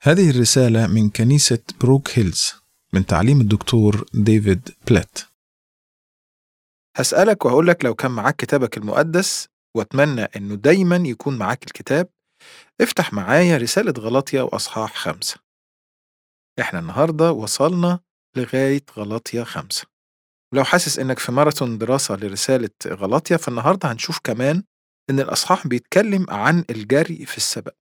هذه الرسالة من كنيسة بروك هيلز من تعليم الدكتور ديفيد بلات هسألك وهقول لك لو كان معاك كتابك المقدس واتمنى انه دايما يكون معاك الكتاب افتح معايا رسالة غلطية وأصحاح خمسة احنا النهاردة وصلنا لغاية غلطية خمسة ولو حاسس انك في ماراثون دراسة لرسالة غلطية فالنهاردة هنشوف كمان ان الأصحاح بيتكلم عن الجري في السبق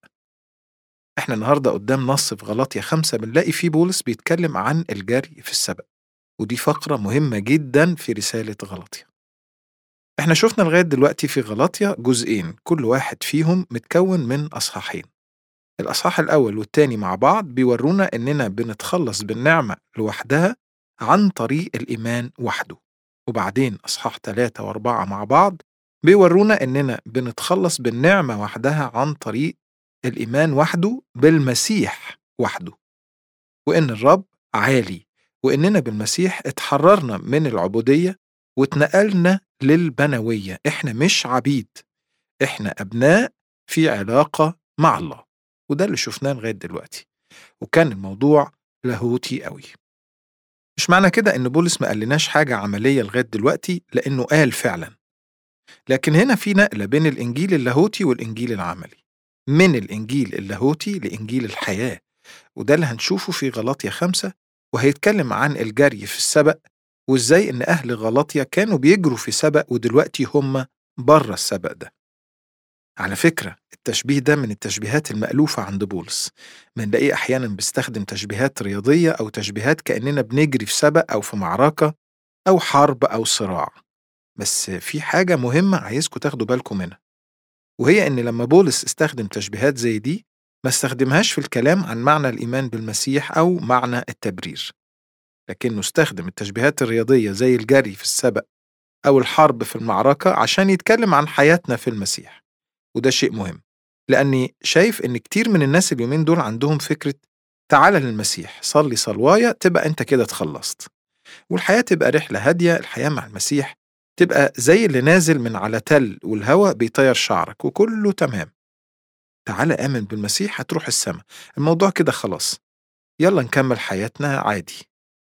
احنا النهاردة قدام نص في غلطية خمسة بنلاقي فيه بولس بيتكلم عن الجري في السبق ودي فقرة مهمة جدا في رسالة غلطية احنا شفنا لغاية دلوقتي في غلطية جزئين كل واحد فيهم متكون من أصحاحين الأصحاح الأول والتاني مع بعض بيورونا إننا بنتخلص بالنعمة لوحدها عن طريق الإيمان وحده وبعدين أصحاح ثلاثة وأربعة مع بعض بيورونا إننا بنتخلص بالنعمة وحدها عن طريق الإيمان وحده بالمسيح وحده وإن الرب عالي وإننا بالمسيح اتحررنا من العبودية واتنقلنا للبنوية إحنا مش عبيد إحنا أبناء في علاقة مع الله وده اللي شفناه لغاية دلوقتي وكان الموضوع لاهوتي قوي مش معنى كده إن بولس ما قالناش حاجة عملية لغاية دلوقتي لأنه قال فعلا لكن هنا في نقلة بين الإنجيل اللاهوتي والإنجيل العملي من الإنجيل اللاهوتي لإنجيل الحياة وده اللي هنشوفه في غلطية خمسة وهيتكلم عن الجري في السبق وإزاي إن أهل غلطية كانوا بيجروا في سبق ودلوقتي هم بره السبق ده على فكرة التشبيه ده من التشبيهات المألوفة عند بولس بنلاقيه أحيانا بيستخدم تشبيهات رياضية أو تشبيهات كأننا بنجري في سبق أو في معركة أو حرب أو صراع بس في حاجة مهمة عايزكم تاخدوا بالكم منها وهي إن لما بولس استخدم تشبيهات زي دي ما استخدمهاش في الكلام عن معنى الإيمان بالمسيح أو معنى التبرير لكنه استخدم التشبيهات الرياضية زي الجري في السبق أو الحرب في المعركة عشان يتكلم عن حياتنا في المسيح وده شيء مهم لأني شايف إن كتير من الناس اليومين دول عندهم فكرة تعالى للمسيح صلي صلواية تبقى أنت كده اتخلصت والحياة تبقى رحلة هادية الحياة مع المسيح تبقى زي اللي نازل من على تل والهواء بيطير شعرك وكله تمام تعالى آمن بالمسيح هتروح السماء الموضوع كده خلاص يلا نكمل حياتنا عادي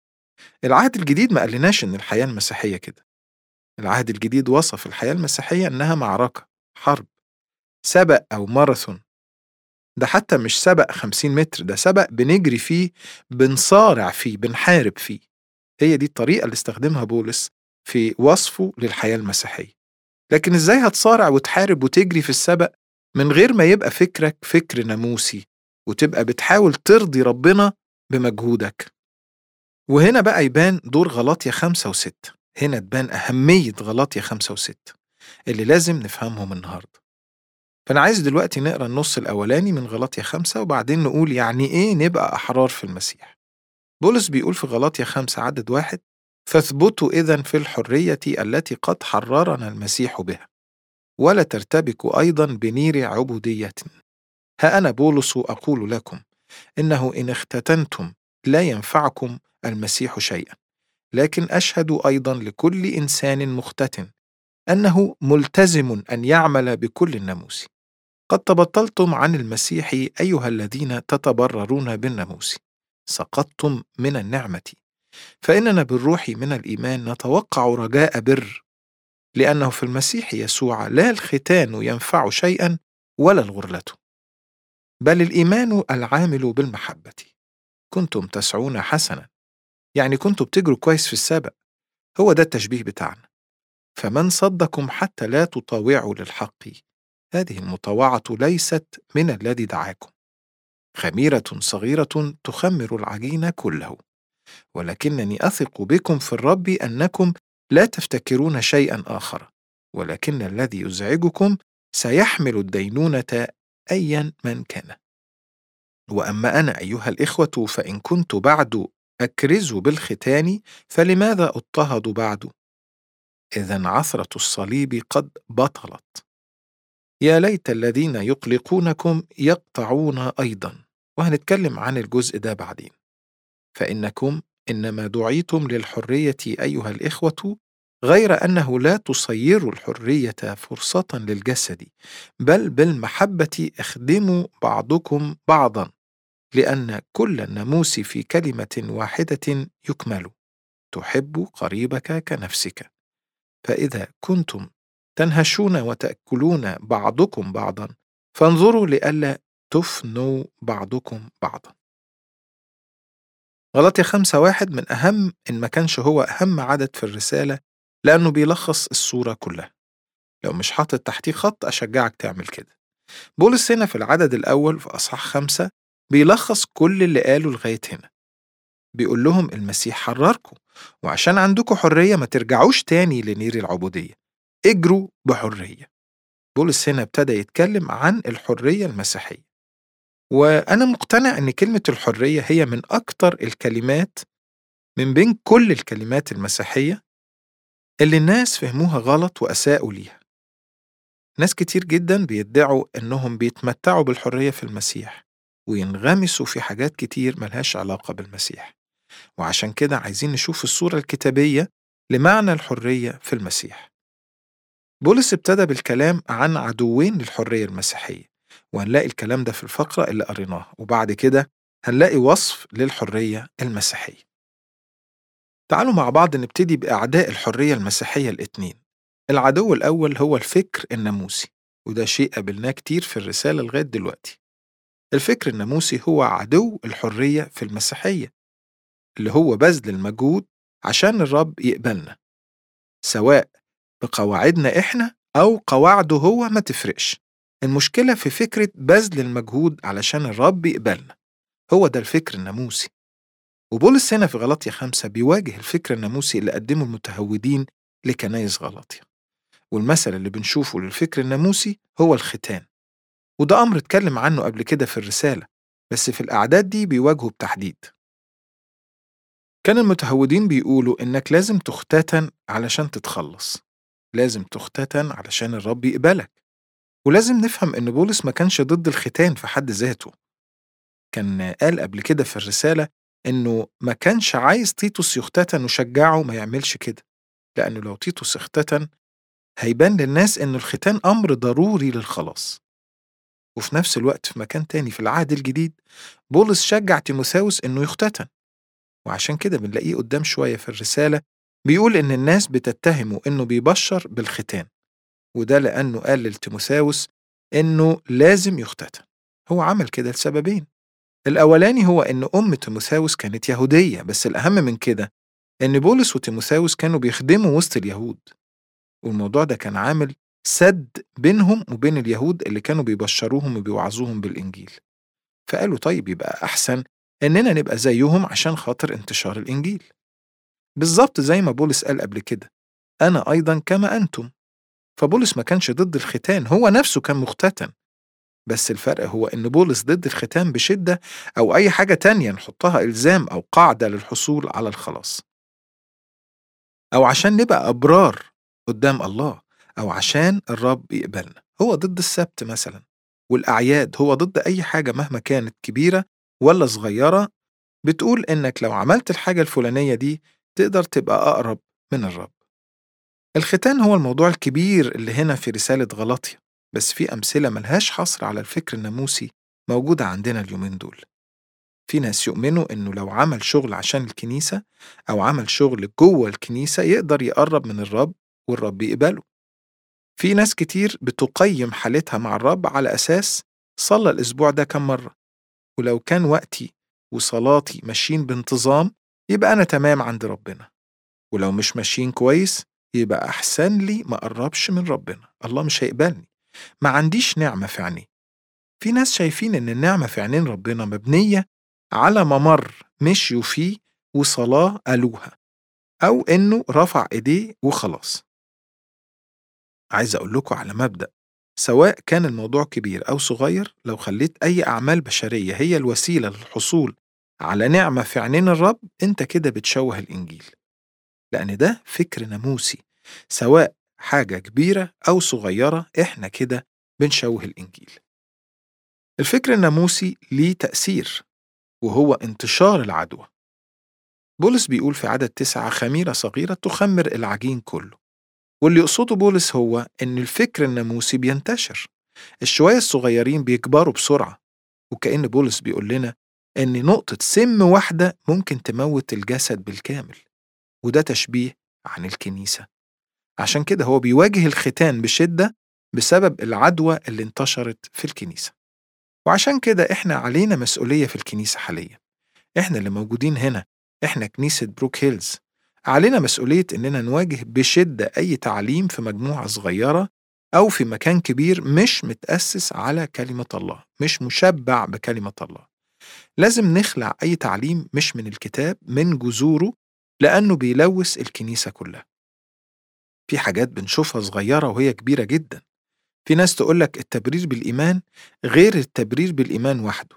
العهد الجديد ما قالناش إن الحياة المسيحية كده العهد الجديد وصف الحياة المسيحية إنها معركة حرب سبق أو ماراثون ده حتى مش سبق خمسين متر ده سبق بنجري فيه بنصارع فيه بنحارب فيه هي دي الطريقة اللي استخدمها بولس في وصفه للحياة المسيحية لكن ازاي هتصارع وتحارب وتجري في السبق من غير ما يبقى فكرك فكر ناموسي وتبقى بتحاول ترضي ربنا بمجهودك وهنا بقى يبان دور غلاطيا خمسة وستة هنا تبان أهمية غلاطيا خمسة وستة اللي لازم نفهمهم النهاردة فأنا عايز دلوقتي نقرأ النص الأولاني من غلاطيا خمسة وبعدين نقول يعني إيه نبقى أحرار في المسيح بولس بيقول في غلاطيا خمسة عدد واحد فاثبتوا إذا في الحرية التي قد حررنا المسيح بها ولا ترتبكوا أيضا بنير عبودية ها أنا بولس أقول لكم إنه إن اختتنتم لا ينفعكم المسيح شيئا لكن أشهد أيضا لكل إنسان مختتن أنه ملتزم أن يعمل بكل الناموس قد تبطلتم عن المسيح أيها الذين تتبررون بالناموس سقطتم من النعمة فإننا بالروح من الإيمان نتوقع رجاء بر لأنه في المسيح يسوع لا الختان ينفع شيئا ولا الغرلة بل الإيمان العامل بالمحبة كنتم تسعون حسنا يعني كنتم بتجروا كويس في السابق هو ده التشبيه بتاعنا فمن صدكم حتى لا تطاوعوا للحق هذه المطاوعة ليست من الذي دعاكم خميرة صغيرة تخمر العجين كله ولكنني أثق بكم في الرب أنكم لا تفتكرون شيئا آخر ولكن الذي يزعجكم سيحمل الدينونة أيا من كان وأما أنا أيها الإخوة فإن كنت بعد أكرز بالختان فلماذا أضطهد بعد؟ إذا عثرة الصليب قد بطلت يا ليت الذين يقلقونكم يقطعون أيضا وهنتكلم عن الجزء ده بعدين فإنكم إنما دعيتم للحرية أيها الإخوة غير أنه لا تصيروا الحرية فرصة للجسد بل بالمحبة اخدموا بعضكم بعضا لأن كل الناموس في كلمة واحدة يكمل تحب قريبك كنفسك فإذا كنتم تنهشون وتأكلون بعضكم بعضا فانظروا لئلا تفنوا بعضكم بعضا غلطية خمسة واحد من أهم إن ما كانش هو أهم عدد في الرسالة لأنه بيلخص الصورة كلها لو مش حاطط تحتيه خط أشجعك تعمل كده بولس هنا في العدد الأول في أصحاح خمسة بيلخص كل اللي قاله لغاية هنا بيقول لهم المسيح حرركم وعشان عندكم حرية ما ترجعوش تاني لنير العبودية اجروا بحرية بولس هنا ابتدى يتكلم عن الحرية المسيحية وأنا مقتنع أن كلمة الحرية هي من أكتر الكلمات من بين كل الكلمات المسيحية اللي الناس فهموها غلط وأساءوا ليها ناس كتير جدا بيدعوا إنهم بيتمتعوا بالحرية في المسيح وينغمسوا في حاجات كتير ملهاش علاقة بالمسيح وعشان كده عايزين نشوف الصورة الكتابية لمعنى الحرية في المسيح بولس ابتدى بالكلام عن عدوين للحرية المسيحية وهنلاقي الكلام ده في الفقرة اللي قريناها وبعد كده هنلاقي وصف للحرية المسيحية تعالوا مع بعض نبتدي بأعداء الحرية المسيحية الاتنين العدو الأول هو الفكر الناموسي وده شيء قابلناه كتير في الرسالة لغاية دلوقتي الفكر الناموسي هو عدو الحرية في المسيحية اللي هو بذل المجهود عشان الرب يقبلنا سواء بقواعدنا إحنا أو قواعده هو ما تفرقش المشكلة في فكرة بذل المجهود علشان الرب يقبلنا هو ده الفكر الناموسي وبولس هنا في غلطية خمسة بيواجه الفكر الناموسي اللي قدمه المتهودين لكنايس غلطية والمثل اللي بنشوفه للفكر الناموسي هو الختان وده أمر اتكلم عنه قبل كده في الرسالة بس في الأعداد دي بيواجهه بتحديد كان المتهودين بيقولوا إنك لازم تختتن علشان تتخلص لازم تختتن علشان الرب يقبلك ولازم نفهم إن بولس ما كانش ضد الختان في حد ذاته كان قال قبل كده في الرسالة إنه ما كانش عايز تيتوس يختتن وشجعه ما يعملش كده لأنه لو تيتوس اختتن هيبان للناس إن الختان أمر ضروري للخلاص وفي نفس الوقت في مكان تاني في العهد الجديد بولس شجع تيموثاوس إنه يختتن وعشان كده بنلاقيه قدام شوية في الرسالة بيقول إن الناس بتتهمه إنه بيبشر بالختان وده لأنه قال لتيموثاوس إنه لازم يختتن هو عمل كده لسببين الأولاني هو إن أم تيموثاوس كانت يهودية بس الأهم من كده إن بولس وتيموثاوس كانوا بيخدموا وسط اليهود والموضوع ده كان عامل سد بينهم وبين اليهود اللي كانوا بيبشروهم وبيوعظوهم بالإنجيل فقالوا طيب يبقى أحسن إننا نبقى زيهم عشان خاطر انتشار الإنجيل بالظبط زي ما بولس قال قبل كده أنا أيضا كما أنتم فبولس ما كانش ضد الختان هو نفسه كان مختتن بس الفرق هو إن بولس ضد الختان بشدة أو أي حاجة تانية نحطها إلزام أو قاعدة للحصول على الخلاص أو عشان نبقى أبرار قدام الله أو عشان الرب يقبلنا هو ضد السبت مثلا والأعياد هو ضد أي حاجة مهما كانت كبيرة ولا صغيرة بتقول إنك لو عملت الحاجة الفلانية دي تقدر تبقى أقرب من الرب الختان هو الموضوع الكبير اللي هنا في رسالة غلطية بس في أمثلة ملهاش حصر على الفكر الناموسي موجودة عندنا اليومين دول في ناس يؤمنوا إنه لو عمل شغل عشان الكنيسة أو عمل شغل جوه الكنيسة يقدر يقرب من الرب والرب يقبله في ناس كتير بتقيم حالتها مع الرب على أساس صلى الأسبوع ده كم مرة ولو كان وقتي وصلاتي ماشيين بانتظام يبقى أنا تمام عند ربنا ولو مش ماشيين كويس يبقى أحسن لي ما أقربش من ربنا الله مش هيقبلني ما عنديش نعمة في عينيه في ناس شايفين إن النعمة في عينين ربنا مبنية على ممر مشيوا فيه وصلاة قالوها أو إنه رفع إيديه وخلاص عايز أقول لكم على مبدأ سواء كان الموضوع كبير أو صغير لو خليت أي أعمال بشرية هي الوسيلة للحصول على نعمة في عينين الرب أنت كده بتشوه الإنجيل لأن ده فكر ناموسي سواء حاجة كبيرة أو صغيرة إحنا كده بنشوه الإنجيل الفكر الناموسي ليه تأثير وهو انتشار العدوى بولس بيقول في عدد تسعة خميرة صغيرة تخمر العجين كله واللي يقصده بولس هو إن الفكر الناموسي بينتشر الشوية الصغيرين بيكبروا بسرعة وكأن بولس بيقول لنا إن نقطة سم واحدة ممكن تموت الجسد بالكامل وده تشبيه عن الكنيسة عشان كده هو بيواجه الختان بشدة بسبب العدوى اللي انتشرت في الكنيسة وعشان كده إحنا علينا مسؤولية في الكنيسة حاليا إحنا اللي موجودين هنا إحنا كنيسة بروك هيلز علينا مسؤولية إننا نواجه بشدة أي تعليم في مجموعة صغيرة أو في مكان كبير مش متأسس على كلمة الله مش مشبع بكلمة الله لازم نخلع أي تعليم مش من الكتاب من جذوره لأنه بيلوث الكنيسة كلها في حاجات بنشوفها صغيرة وهي كبيرة جدا في ناس تقولك التبرير بالإيمان غير التبرير بالإيمان وحده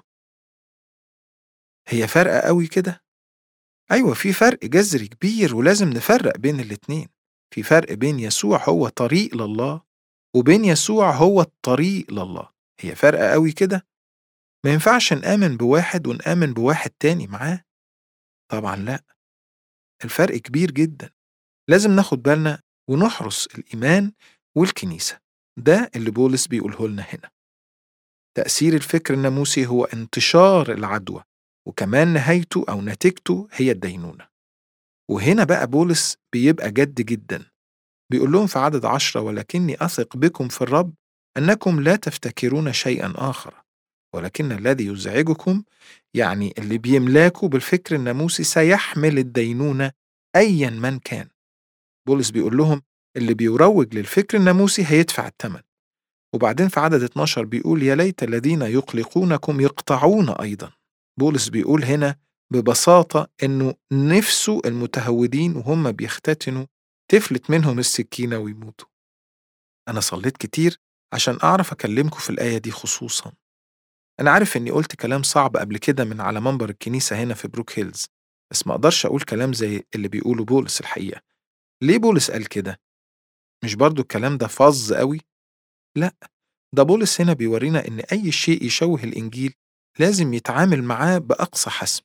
هي فرقة قوي كده؟ أيوة في فرق جذري كبير ولازم نفرق بين الاتنين في فرق بين يسوع هو طريق لله وبين يسوع هو الطريق لله هي فرقة قوي كده؟ ما ينفعش نآمن بواحد ونآمن بواحد تاني معاه طبعا لا الفرق كبير جدا لازم ناخد بالنا ونحرس الإيمان والكنيسة ده اللي بولس بيقوله لنا هنا تأثير الفكر الناموسي هو انتشار العدوى وكمان نهايته أو نتيجته هي الدينونة وهنا بقى بولس بيبقى جد جدا بيقول لهم في عدد عشرة ولكني أثق بكم في الرب أنكم لا تفتكرون شيئا آخر ولكن الذي يزعجكم يعني اللي بيملاكوا بالفكر الناموسي سيحمل الدينونة أيا من كان بولس بيقول لهم اللي بيروج للفكر الناموسي هيدفع الثمن وبعدين في عدد 12 بيقول يا ليت الذين يقلقونكم يقطعون أيضا بولس بيقول هنا ببساطة إنه نفسه المتهودين وهم بيختتنوا تفلت منهم السكينة ويموتوا أنا صليت كتير عشان أعرف أكلمكم في الآية دي خصوصا أنا عارف إني قلت كلام صعب قبل كده من على منبر الكنيسة هنا في بروك هيلز بس ما أقدرش أقول كلام زي اللي بيقوله بولس الحقيقة ليه بولس قال كده؟ مش برضو الكلام ده فظ قوي؟ لا ده بولس هنا بيورينا إن أي شيء يشوه الإنجيل لازم يتعامل معاه بأقصى حسم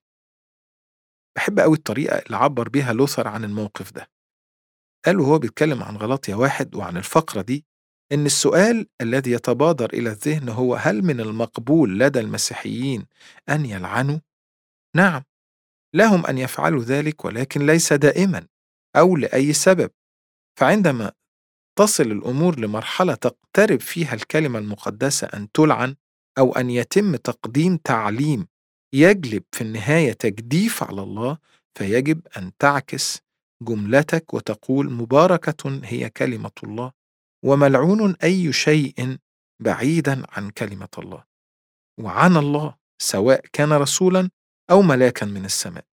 بحب قوي الطريقة اللي عبر بيها لوثر عن الموقف ده قال وهو بيتكلم عن غلطية واحد وعن الفقرة دي إن السؤال الذي يتبادر إلى الذهن هو هل من المقبول لدى المسيحيين أن يلعنوا؟ نعم لهم أن يفعلوا ذلك ولكن ليس دائما أو لأي سبب فعندما تصل الأمور لمرحلة تقترب فيها الكلمة المقدسة أن تلعن أو أن يتم تقديم تعليم يجلب في النهاية تجديف على الله فيجب أن تعكس جملتك وتقول مباركة هي كلمة الله وملعون أي شيء بعيدا عن كلمة الله وعن الله سواء كان رسولا أو ملاكا من السماء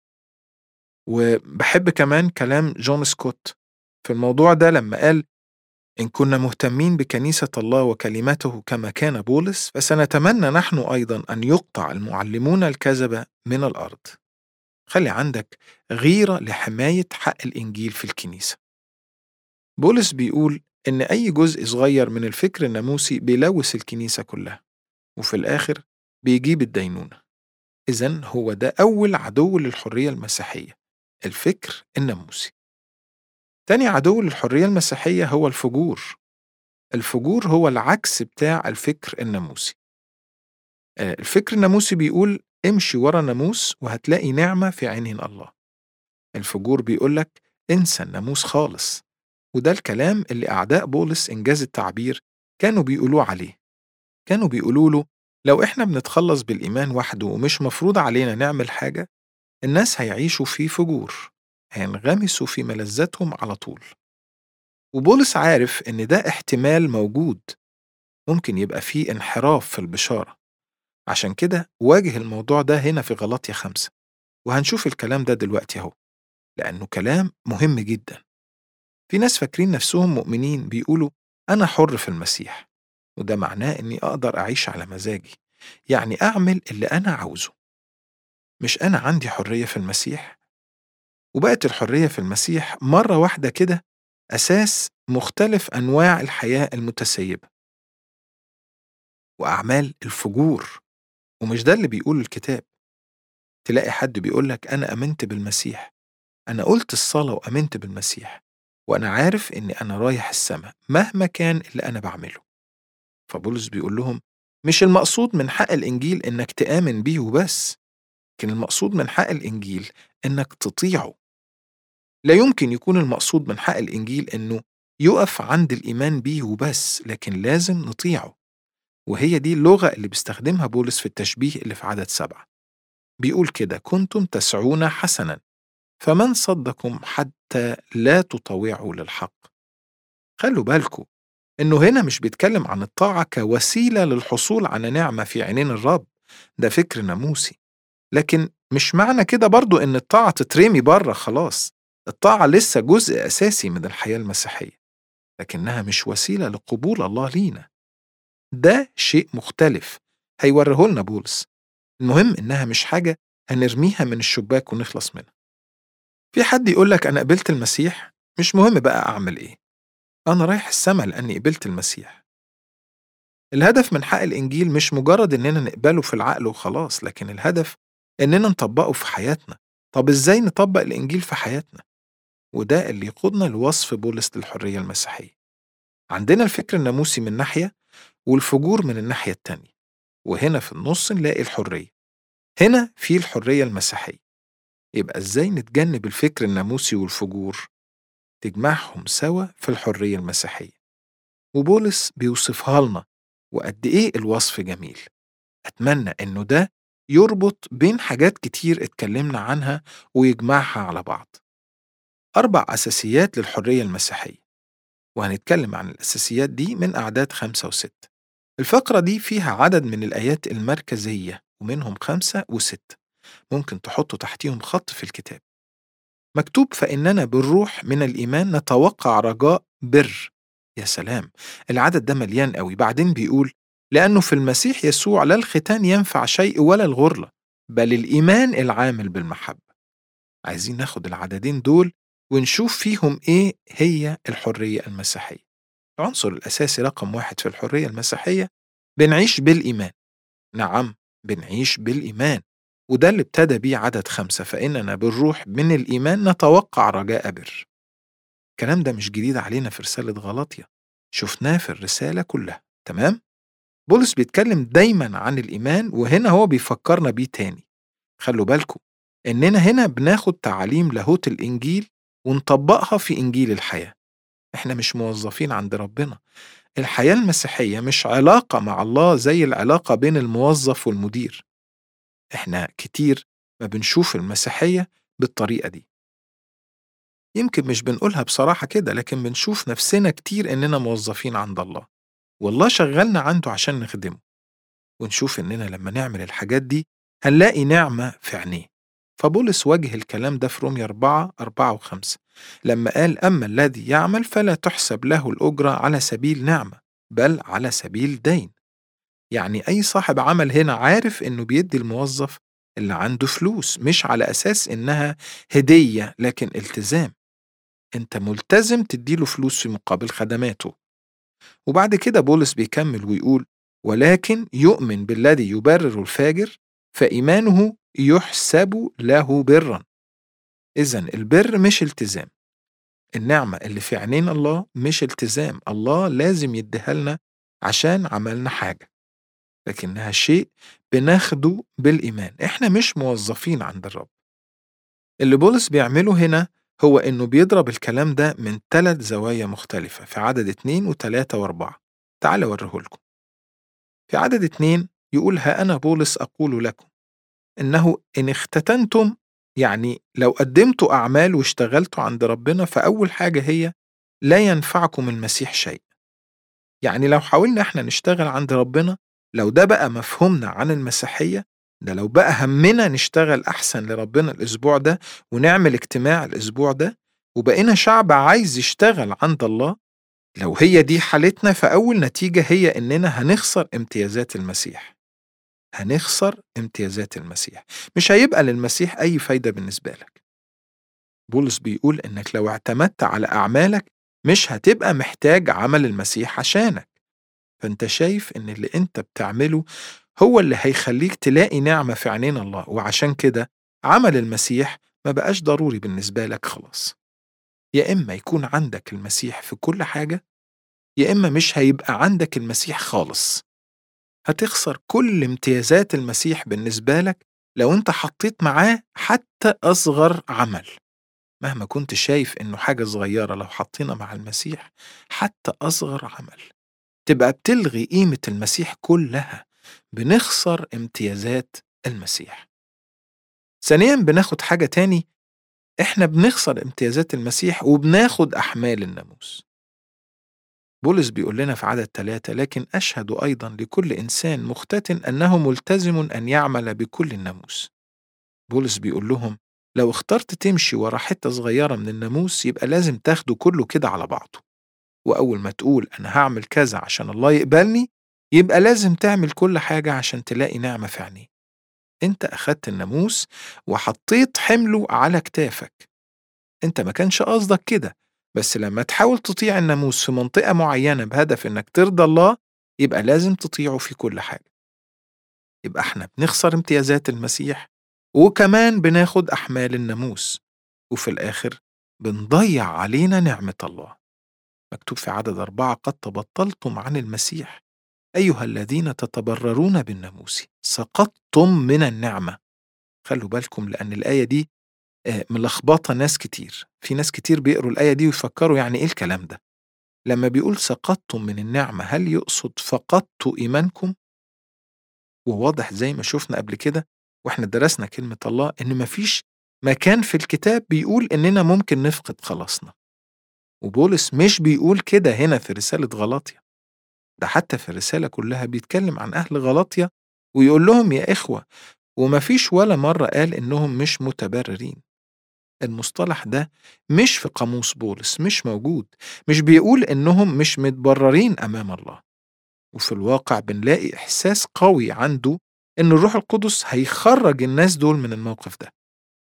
وبحب كمان كلام جون سكوت في الموضوع ده لما قال إن كنا مهتمين بكنيسة الله وكلمته كما كان بولس فسنتمنى نحن أيضا أن يقطع المعلمون الكذبة من الأرض خلي عندك غيرة لحماية حق الإنجيل في الكنيسة بولس بيقول إن أي جزء صغير من الفكر الناموسي بيلوث الكنيسة كلها وفي الآخر بيجيب الدينونة إذا هو ده أول عدو للحرية المسيحية الفكر الناموسي تاني عدو للحرية المسيحية هو الفجور الفجور هو العكس بتاع الفكر الناموسي الفكر الناموسي بيقول امشي ورا ناموس وهتلاقي نعمة في عينين الله الفجور بيقولك انسى الناموس خالص وده الكلام اللي أعداء بولس إنجاز التعبير كانوا بيقولوه عليه كانوا بيقولوا له لو إحنا بنتخلص بالإيمان وحده ومش مفروض علينا نعمل حاجة الناس هيعيشوا في فجور هينغمسوا في ملذاتهم على طول وبولس عارف إن ده احتمال موجود ممكن يبقى فيه انحراف في البشارة عشان كده واجه الموضوع ده هنا في غلطية خمسة وهنشوف الكلام ده دلوقتي أهو لأنه كلام مهم جدا في ناس فاكرين نفسهم مؤمنين بيقولوا أنا حر في المسيح وده معناه إني أقدر أعيش على مزاجي يعني أعمل اللي أنا عاوزه مش أنا عندي حرية في المسيح وبقت الحرية في المسيح مرة واحدة كده أساس مختلف أنواع الحياة المتسيبة وأعمال الفجور ومش ده اللي بيقول الكتاب تلاقي حد بيقول لك أنا أمنت بالمسيح أنا قلت الصلاة وأمنت بالمسيح وأنا عارف إني أنا رايح السماء مهما كان اللي أنا بعمله فبولس بيقول لهم مش المقصود من حق الإنجيل إنك تآمن بيه وبس لكن المقصود من حق الإنجيل إنك تطيعه لا يمكن يكون المقصود من حق الإنجيل إنه يقف عند الإيمان بيه وبس لكن لازم نطيعه وهي دي اللغة اللي بيستخدمها بولس في التشبيه اللي في عدد سبعة بيقول كده كنتم تسعون حسنا فمن صدكم حتى لا تطوعوا للحق خلوا بالكم إنه هنا مش بيتكلم عن الطاعة كوسيلة للحصول على نعمة في عينين الرب ده فكر ناموسي لكن مش معنى كده برضو إن الطاعة تترمي بره خلاص الطاعة لسه جزء أساسي من الحياة المسيحية لكنها مش وسيلة لقبول الله لينا ده شيء مختلف هيوريه لنا بولس المهم إنها مش حاجة هنرميها من الشباك ونخلص منها في حد يقول لك أنا قبلت المسيح مش مهم بقى أعمل إيه أنا رايح السما لأني قبلت المسيح الهدف من حق الإنجيل مش مجرد إننا نقبله في العقل وخلاص لكن الهدف إننا نطبقه في حياتنا طب إزاي نطبق الإنجيل في حياتنا؟ وده اللي يقودنا لوصف بولس للحرية المسيحية عندنا الفكر الناموسي من ناحية والفجور من الناحية التانية وهنا في النص نلاقي الحرية هنا في الحرية المسيحية يبقى إزاي نتجنب الفكر الناموسي والفجور؟ تجمعهم سوا في الحرية المسيحية وبولس بيوصفها لنا وقد إيه الوصف جميل أتمنى إنه ده يربط بين حاجات كتير اتكلمنا عنها ويجمعها على بعض أربع أساسيات للحرية المسيحية وهنتكلم عن الأساسيات دي من أعداد خمسة وستة الفقرة دي فيها عدد من الآيات المركزية ومنهم خمسة وستة ممكن تحطوا تحتيهم خط في الكتاب مكتوب فإننا بالروح من الإيمان نتوقع رجاء بر يا سلام العدد ده مليان قوي بعدين بيقول لأنه في المسيح يسوع لا الختان ينفع شيء ولا الغرلة بل الإيمان العامل بالمحبة عايزين ناخد العددين دول ونشوف فيهم إيه هي الحرية المسيحية العنصر الأساسي رقم واحد في الحرية المسيحية بنعيش بالإيمان نعم بنعيش بالإيمان وده اللي ابتدى بيه عدد خمسة فإننا بالروح من الإيمان نتوقع رجاء بر الكلام ده مش جديد علينا في رسالة غلاطيا شفناه في الرسالة كلها تمام؟ بولس بيتكلم دايما عن الإيمان وهنا هو بيفكرنا بيه تاني خلوا بالكم إننا هنا بناخد تعاليم لاهوت الإنجيل ونطبقها في إنجيل الحياة إحنا مش موظفين عند ربنا الحياة المسيحية مش علاقة مع الله زي العلاقة بين الموظف والمدير إحنا كتير ما بنشوف المسيحية بالطريقة دي يمكن مش بنقولها بصراحة كده لكن بنشوف نفسنا كتير إننا موظفين عند الله والله شغلنا عنده عشان نخدمه ونشوف إننا لما نعمل الحاجات دي هنلاقي نعمة في عينيه فبولس وجه الكلام ده في رومية 4 4 و5 لما قال أما الذي يعمل فلا تحسب له الأجرة على سبيل نعمة بل على سبيل دين يعني أي صاحب عمل هنا عارف إنه بيدي الموظف اللي عنده فلوس مش على أساس إنها هدية لكن التزام أنت ملتزم تديله فلوس في مقابل خدماته وبعد كده بولس بيكمل ويقول ولكن يؤمن بالذي يبرر الفاجر فإيمانه يحسب له برا إذا البر مش التزام النعمة اللي في عينين الله مش التزام الله لازم يديها لنا عشان عملنا حاجة لكنها شيء بناخده بالإيمان إحنا مش موظفين عند الرب اللي بولس بيعمله هنا هو إنه بيضرب الكلام ده من ثلاث زوايا مختلفة في عدد اتنين وتلاتة وأربعة تعال أوريه لكم في عدد اتنين يقول ها أنا بولس أقول لكم إنه إن اختتنتم يعني لو قدمتوا أعمال واشتغلتوا عند ربنا فأول حاجة هي لا ينفعكم المسيح شيء يعني لو حاولنا احنا نشتغل عند ربنا لو ده بقى مفهومنا عن المسيحية ده لو بقى همنا نشتغل أحسن لربنا الأسبوع ده ونعمل اجتماع الأسبوع ده وبقينا شعب عايز يشتغل عند الله لو هي دي حالتنا فأول نتيجة هي إننا هنخسر امتيازات المسيح هنخسر امتيازات المسيح مش هيبقى للمسيح أي فايدة بالنسبة لك بولس بيقول إنك لو اعتمدت على أعمالك مش هتبقى محتاج عمل المسيح عشانك فأنت شايف إن اللي أنت بتعمله هو اللي هيخليك تلاقي نعمة في عينين الله وعشان كده عمل المسيح ما بقاش ضروري بالنسبة لك خلاص يا إما يكون عندك المسيح في كل حاجة يا إما مش هيبقى عندك المسيح خالص هتخسر كل امتيازات المسيح بالنسبة لك لو أنت حطيت معاه حتى أصغر عمل مهما كنت شايف إنه حاجة صغيرة لو حطينا مع المسيح حتى أصغر عمل تبقى بتلغي قيمة المسيح كلها بنخسر امتيازات المسيح ثانيا بناخد حاجة تاني احنا بنخسر امتيازات المسيح وبناخد أحمال الناموس بولس بيقول لنا في عدد ثلاثة لكن أشهد أيضا لكل إنسان مختتن أنه ملتزم أن يعمل بكل الناموس بولس بيقول لهم لو اخترت تمشي ورا حتة صغيرة من الناموس يبقى لازم تاخده كله كده على بعضه وأول ما تقول أنا هعمل كذا عشان الله يقبلني يبقى لازم تعمل كل حاجة عشان تلاقي نعمة في عينيه انت أخدت الناموس وحطيت حمله على كتافك انت ما كانش قصدك كده بس لما تحاول تطيع الناموس في منطقة معينة بهدف انك ترضى الله يبقى لازم تطيعه في كل حاجة يبقى احنا بنخسر امتيازات المسيح وكمان بناخد أحمال الناموس وفي الآخر بنضيع علينا نعمة الله مكتوب في عدد أربعة قد تبطلتم عن المسيح أيها الذين تتبررون بالناموس سقطتم من النعمة خلوا بالكم لأن الآية دي ملخبطة ناس كتير في ناس كتير بيقروا الآية دي ويفكروا يعني إيه الكلام ده لما بيقول سقطتم من النعمة هل يقصد فقدتوا إيمانكم؟ وواضح زي ما شفنا قبل كده واحنا درسنا كلمة الله إن مفيش مكان في الكتاب بيقول إننا ممكن نفقد خلاصنا وبولس مش بيقول كده هنا في رسالة غلاطيا ده حتى في الرسالة كلها بيتكلم عن أهل غلاطيا ويقول لهم يا إخوة ومفيش ولا مرة قال إنهم مش متبررين المصطلح ده مش في قاموس بولس مش موجود مش بيقول إنهم مش متبررين أمام الله وفي الواقع بنلاقي إحساس قوي عنده إن الروح القدس هيخرج الناس دول من الموقف ده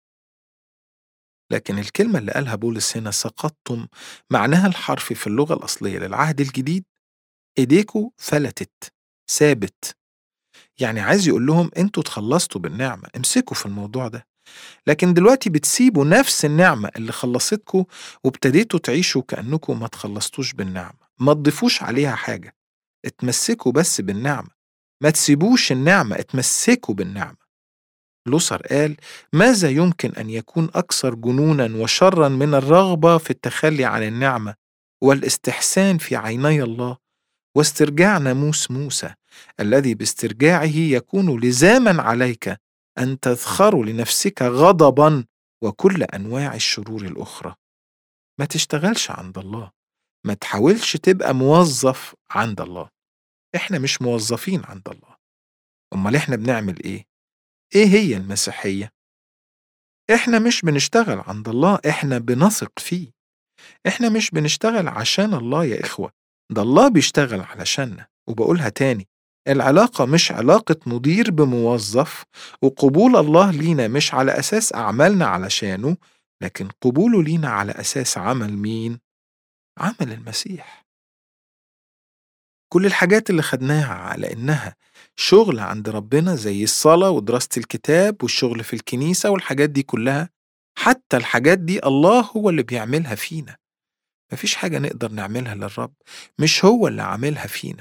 لكن الكلمة اللي قالها بولس هنا سقطتم معناها الحرفي في اللغة الأصلية للعهد الجديد إيديكوا فلتت ثابت يعني عايز يقول لهم انتوا اتخلصتوا بالنعمة امسكوا في الموضوع ده لكن دلوقتي بتسيبوا نفس النعمة اللي خلصتكوا وابتديتوا تعيشوا كأنكم ما تخلصتوش بالنعمة ما تضيفوش عليها حاجة اتمسكوا بس بالنعمة ما تسيبوش النعمة اتمسكوا بالنعمة لوثر قال ماذا يمكن أن يكون أكثر جنونا وشرا من الرغبة في التخلي عن النعمة والاستحسان في عيني الله واسترجاع ناموس موسى الذي باسترجاعه يكون لزاما عليك أن تذخر لنفسك غضبا وكل أنواع الشرور الأخرى ما تشتغلش عند الله ما تحاولش تبقى موظف عند الله احنا مش موظفين عند الله امال احنا بنعمل ايه ايه هي المسيحيه احنا مش بنشتغل عند الله احنا بنثق فيه احنا مش بنشتغل عشان الله يا اخوه ده الله بيشتغل علشاننا وبقولها تاني العلاقة مش علاقة مدير بموظف وقبول الله لينا مش على أساس أعمالنا علشانه لكن قبوله لينا على أساس عمل مين؟ عمل المسيح كل الحاجات اللي خدناها على إنها شغل عند ربنا زي الصلاة ودراسة الكتاب والشغل في الكنيسة والحاجات دي كلها حتى الحاجات دي الله هو اللي بيعملها فينا مفيش حاجة نقدر نعملها للرب مش هو اللي عاملها فينا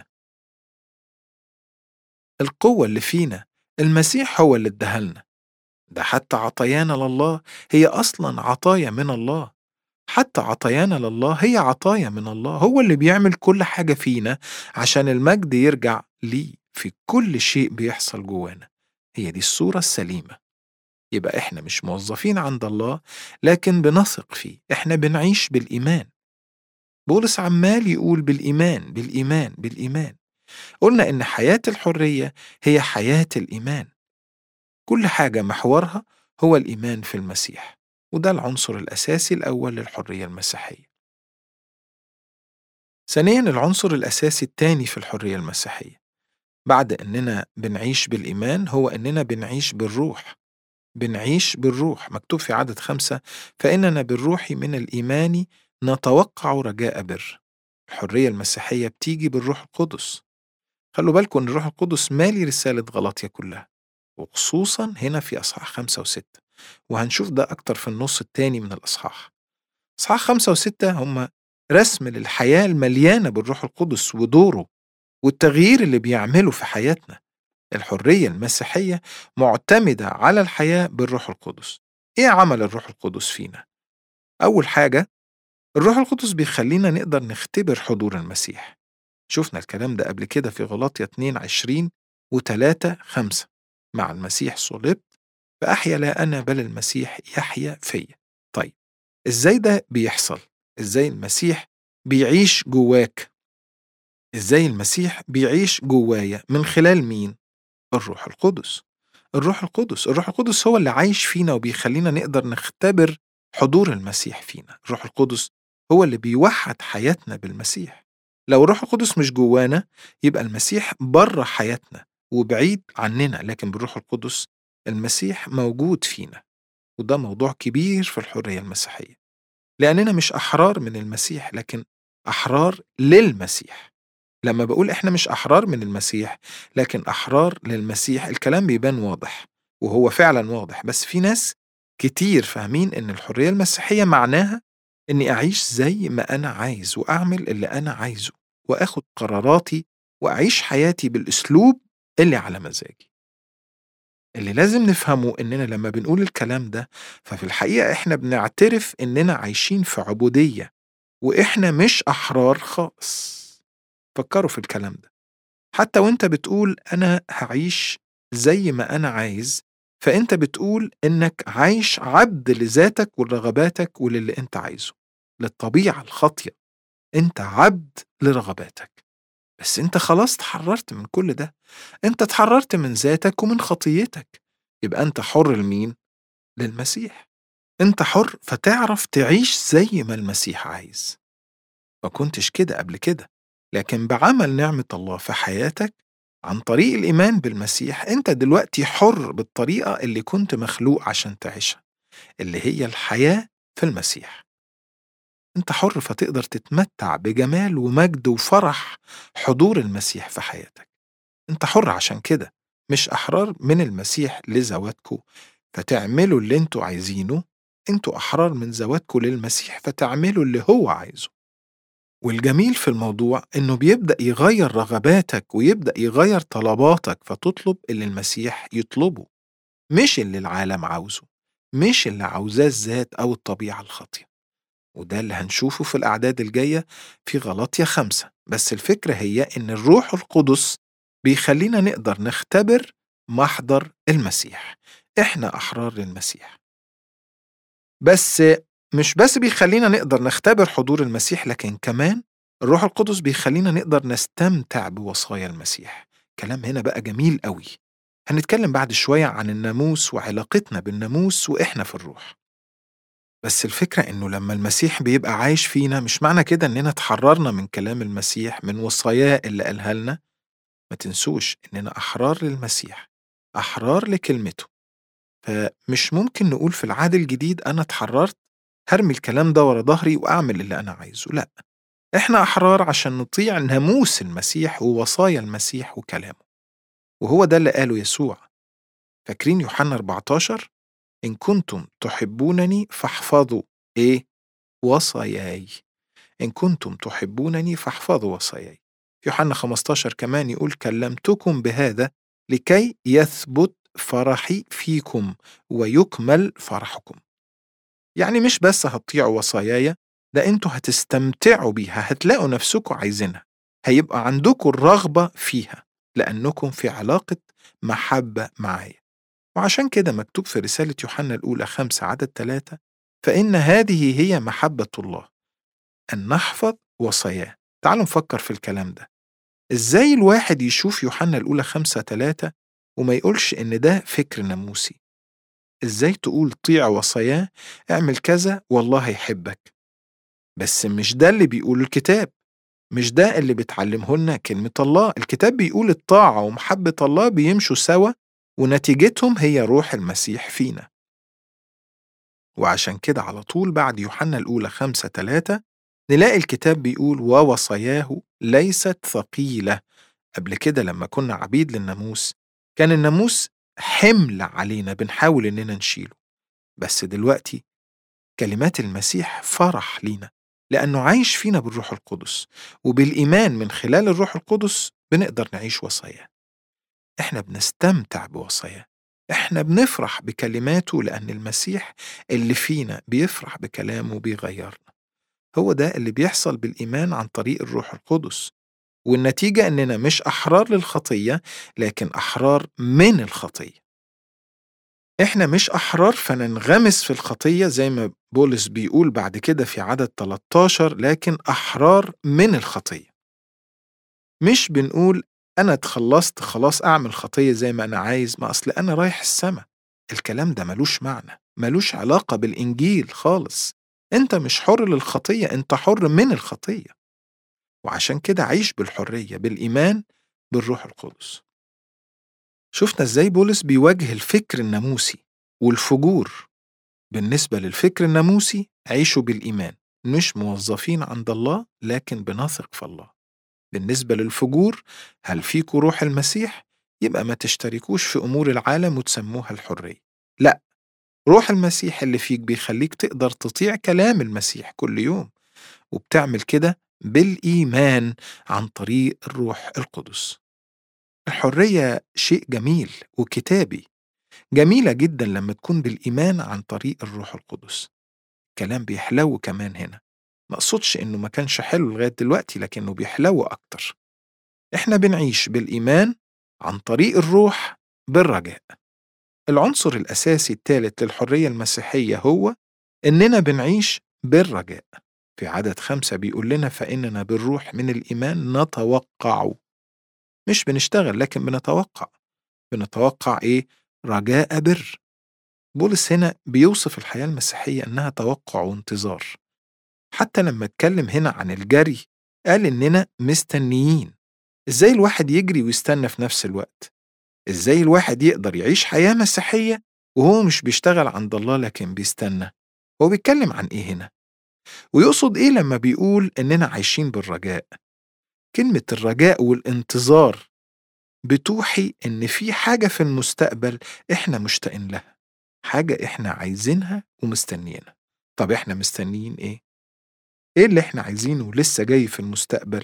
القوة اللي فينا المسيح هو اللي اداها لنا ده حتى عطايانا لله هي أصلا عطايا من الله حتى عطايانا لله هي عطايا من الله هو اللي بيعمل كل حاجة فينا عشان المجد يرجع ليه في كل شيء بيحصل جوانا هي دي الصورة السليمة يبقى احنا مش موظفين عند الله لكن بنثق فيه احنا بنعيش بالإيمان بولس عمال يقول بالإيمان بالإيمان بالإيمان قلنا إن حياة الحرية هي حياة الإيمان كل حاجة محورها هو الإيمان في المسيح وده العنصر الأساسي الأول للحرية المسيحية ثانيا العنصر الأساسي الثاني في الحرية المسيحية بعد أننا بنعيش بالإيمان هو أننا بنعيش بالروح بنعيش بالروح مكتوب في عدد خمسة فإننا بالروح من الإيمان نتوقع رجاء بر الحرية المسيحية بتيجي بالروح القدس خلوا بالكم أن الروح القدس مالي رسالة غلطية كلها وخصوصا هنا في أصحاح خمسة وستة وهنشوف ده أكتر في النص التاني من الأصحاح أصحاح خمسة وستة هم رسم للحياة المليانة بالروح القدس ودوره والتغيير اللي بيعمله في حياتنا الحرية المسيحية معتمدة على الحياة بالروح القدس إيه عمل الروح القدس فينا؟ أول حاجة الروح القدس بيخلينا نقدر نختبر حضور المسيح شفنا الكلام ده قبل كده في غلاطيا 2 20 و3 5 مع المسيح صلبت فأحيا لا أنا بل المسيح يحيا فيا طيب إزاي ده بيحصل؟ إزاي المسيح بيعيش جواك؟ إزاي المسيح بيعيش جوايا من خلال مين؟ الروح القدس الروح القدس الروح القدس هو اللي عايش فينا وبيخلينا نقدر نختبر حضور المسيح فينا الروح القدس هو اللي بيوحد حياتنا بالمسيح لو الروح القدس مش جوانا يبقى المسيح بره حياتنا وبعيد عننا لكن بالروح القدس المسيح موجود فينا وده موضوع كبير في الحرية المسيحية لأننا مش أحرار من المسيح لكن أحرار للمسيح لما بقول إحنا مش أحرار من المسيح لكن أحرار للمسيح الكلام بيبان واضح وهو فعلا واضح بس في ناس كتير فاهمين إن الحرية المسيحية معناها إني أعيش زي ما أنا عايز وأعمل اللي أنا عايزه وآخد قراراتي وأعيش حياتي بالأسلوب اللي على مزاجي اللي لازم نفهمه إننا لما بنقول الكلام ده ففي الحقيقة إحنا بنعترف إننا عايشين في عبودية وإحنا مش أحرار خالص فكروا في الكلام ده حتى وإنت بتقول أنا هعيش زي ما أنا عايز فأنت بتقول إنك عايش عبد لذاتك ولرغباتك وللي أنت عايزه للطبيعة الخاطية أنت عبد لرغباتك بس أنت خلاص اتحررت من كل ده أنت اتحررت من ذاتك ومن خطيتك يبقى أنت حر لمين؟ للمسيح أنت حر فتعرف تعيش زي ما المسيح عايز ما كنتش كده قبل كده لكن بعمل نعمة الله في حياتك عن طريق الإيمان بالمسيح أنت دلوقتي حر بالطريقة اللي كنت مخلوق عشان تعيشها اللي هي الحياة في المسيح أنت حر فتقدر تتمتع بجمال ومجد وفرح حضور المسيح في حياتك أنت حر عشان كده مش أحرار من المسيح لذواتكم فتعملوا اللي انتوا عايزينه انتوا أحرار من ذواتكم للمسيح فتعملوا اللي هو عايزه والجميل في الموضوع إنه بيبدأ يغير رغباتك ويبدأ يغير طلباتك فتطلب اللي المسيح يطلبه مش اللي العالم عاوزه مش اللي عاوزاه الذات أو الطبيعة الخاطئة وده اللي هنشوفه في الأعداد الجاية في غلطية خمسة بس الفكرة هي إن الروح القدس بيخلينا نقدر نختبر محضر المسيح إحنا أحرار للمسيح بس مش بس بيخلينا نقدر نختبر حضور المسيح لكن كمان الروح القدس بيخلينا نقدر نستمتع بوصايا المسيح كلام هنا بقى جميل قوي هنتكلم بعد شوية عن الناموس وعلاقتنا بالناموس وإحنا في الروح بس الفكرة إنه لما المسيح بيبقى عايش فينا مش معنى كده إننا اتحررنا من كلام المسيح من وصاياه اللي قالها لنا ما تنسوش إننا أحرار للمسيح أحرار لكلمته فمش ممكن نقول في العهد الجديد أنا اتحررت هرمي الكلام ده ورا ظهري وأعمل اللي أنا عايزه لأ إحنا أحرار عشان نطيع ناموس المسيح ووصايا المسيح وكلامه وهو ده اللي قاله يسوع فاكرين يوحنا 14 إن كنتم تحبونني فاحفظوا إيه؟ وصاياي إن كنتم تحبونني فاحفظوا وصاياي في يوحنا 15 كمان يقول كلمتكم بهذا لكي يثبت فرحي فيكم ويكمل فرحكم يعني مش بس هتطيعوا وصاياي ده انتوا هتستمتعوا بيها هتلاقوا نفسكم عايزينها هيبقى عندكم الرغبة فيها لأنكم في علاقة محبة معايا وعشان كده مكتوب في رسالة يوحنا الأولى خمسة عدد ثلاثة فإن هذه هي محبة الله أن نحفظ وصاياه تعالوا نفكر في الكلام ده إزاي الواحد يشوف يوحنا الأولى خمسة ثلاثة وما يقولش إن ده فكر ناموسي إزاي تقول طيع وصاياه اعمل كذا والله هيحبك بس مش ده اللي بيقول الكتاب مش ده اللي بتعلمه لنا كلمة الله الكتاب بيقول الطاعة ومحبة الله بيمشوا سوا ونتيجتهم هي روح المسيح فينا وعشان كده على طول بعد يوحنا الأولى خمسة تلاتة نلاقي الكتاب بيقول ووصاياه ليست ثقيلة قبل كده لما كنا عبيد للناموس كان الناموس حمل علينا بنحاول إننا نشيله بس دلوقتي كلمات المسيح فرح لينا لأنه عايش فينا بالروح القدس وبالإيمان من خلال الروح القدس بنقدر نعيش وصاياه إحنا بنستمتع بوصاياه إحنا بنفرح بكلماته لأن المسيح اللي فينا بيفرح بكلامه وبيغيرنا هو ده اللي بيحصل بالإيمان عن طريق الروح القدس والنتيجة إننا مش أحرار للخطية لكن أحرار من الخطية إحنا مش أحرار فننغمس في الخطية زي ما بولس بيقول بعد كده في عدد 13 لكن أحرار من الخطية مش بنقول أنا اتخلصت خلاص أعمل خطية زي ما أنا عايز ما أصل أنا رايح السما الكلام ده ملوش معنى ملوش علاقة بالإنجيل خالص أنت مش حر للخطية أنت حر من الخطية وعشان كده عيش بالحرية بالإيمان بالروح القدس شفنا ازاي بولس بيواجه الفكر الناموسي والفجور بالنسبة للفكر الناموسي عيشوا بالإيمان مش موظفين عند الله لكن بنثق في الله بالنسبة للفجور هل فيكوا روح المسيح يبقى ما تشتركوش في أمور العالم وتسموها الحرية لا روح المسيح اللي فيك بيخليك تقدر تطيع كلام المسيح كل يوم وبتعمل كده بالإيمان عن طريق الروح القدس الحرية شيء جميل وكتابي جميلة جدا لما تكون بالإيمان عن طريق الروح القدس كلام بيحلو كمان هنا ما اقصدش انه ما كانش حلو لغاية دلوقتي لكنه بيحلو أكتر احنا بنعيش بالإيمان عن طريق الروح بالرجاء العنصر الأساسي الثالث للحرية المسيحية هو إننا بنعيش بالرجاء في عدد خمسة بيقول لنا فإننا بالروح من الإيمان نتوقع مش بنشتغل لكن بنتوقع بنتوقع إيه؟ رجاء بر بولس هنا بيوصف الحياة المسيحية إنها توقع وانتظار حتى لما اتكلم هنا عن الجري قال إننا مستنيين إزاي الواحد يجري ويستنى في نفس الوقت إزاي الواحد يقدر يعيش حياة مسيحية وهو مش بيشتغل عند الله لكن بيستنى هو بيتكلم عن إيه هنا ويقصد إيه لما بيقول إننا عايشين بالرجاء كلمة الرجاء والانتظار بتوحي إن في حاجة في المستقبل إحنا مشتاقين لها حاجة إحنا عايزينها ومستنيينها طب إحنا مستنيين إيه؟ إيه اللي إحنا عايزينه لسه جاي في المستقبل؟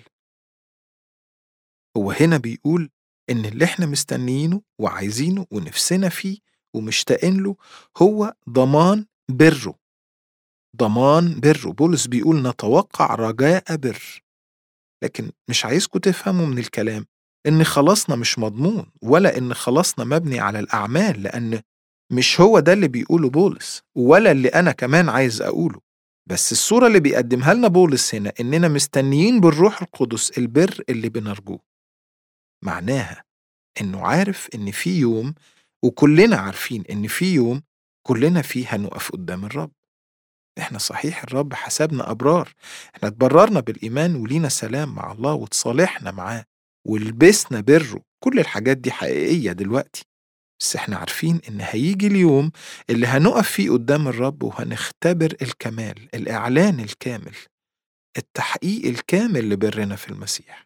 هو هنا بيقول إن اللي إحنا مستنيينه وعايزينه ونفسنا فيه ومشتاقين له هو ضمان بره ضمان بره بولس بيقول نتوقع رجاء بر لكن مش عايزكم تفهموا من الكلام إن خلاصنا مش مضمون ولا إن خلاصنا مبني على الأعمال لأن مش هو ده اللي بيقوله بولس ولا اللي أنا كمان عايز أقوله بس الصورة اللي بيقدمها لنا بولس هنا إننا مستنيين بالروح القدس البر اللي بنرجوه معناها إنه عارف إن في يوم وكلنا عارفين إن في يوم كلنا فيه هنقف قدام الرب إحنا صحيح الرب حسبنا أبرار إحنا اتبررنا بالإيمان ولينا سلام مع الله وتصالحنا معاه ولبسنا بره كل الحاجات دي حقيقية دلوقتي بس احنا عارفين ان هيجي اليوم اللي هنقف فيه قدام الرب وهنختبر الكمال الإعلان الكامل التحقيق الكامل لبرنا في المسيح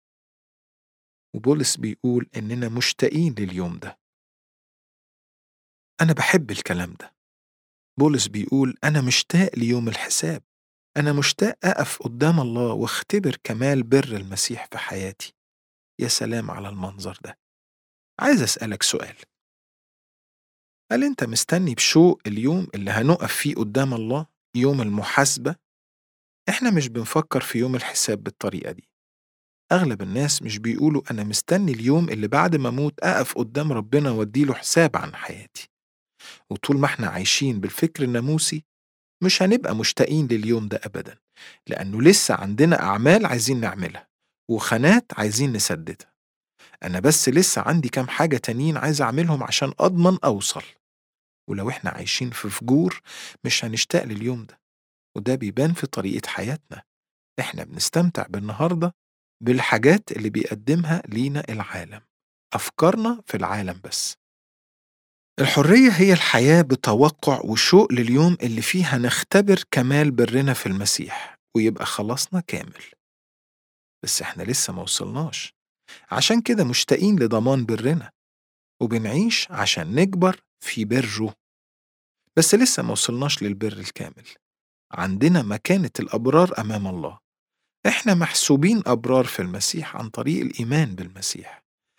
وبولس بيقول إننا مشتاقين لليوم ده أنا بحب الكلام ده بولس بيقول أنا مشتاق ليوم الحساب أنا مشتاق أقف قدام الله واختبر كمال بر المسيح في حياتي يا سلام على المنظر ده عايز أسألك سؤال هل أنت مستني بشوق اليوم اللي هنقف فيه قدام الله يوم المحاسبة؟ إحنا مش بنفكر في يوم الحساب بالطريقة دي أغلب الناس مش بيقولوا أنا مستني اليوم اللي بعد ما أموت أقف قدام ربنا وأديله حساب عن حياتي وطول ما احنا عايشين بالفكر الناموسي مش هنبقى مشتاقين لليوم ده أبدا لأنه لسه عندنا أعمال عايزين نعملها وخانات عايزين نسددها أنا بس لسه عندي كام حاجة تانيين عايز أعملهم عشان أضمن أوصل ولو إحنا عايشين في فجور مش هنشتاق لليوم ده وده بيبان في طريقة حياتنا إحنا بنستمتع بالنهاردة بالحاجات اللي بيقدمها لينا العالم أفكارنا في العالم بس الحرية هي الحياة بتوقع وشوق لليوم اللي فيه هنختبر كمال برنا في المسيح ويبقى خلاصنا كامل بس احنا لسه ما وصلناش عشان كده مشتاقين لضمان برنا وبنعيش عشان نكبر في بره بس لسه ما وصلناش للبر الكامل عندنا مكانة الأبرار أمام الله إحنا محسوبين أبرار في المسيح عن طريق الإيمان بالمسيح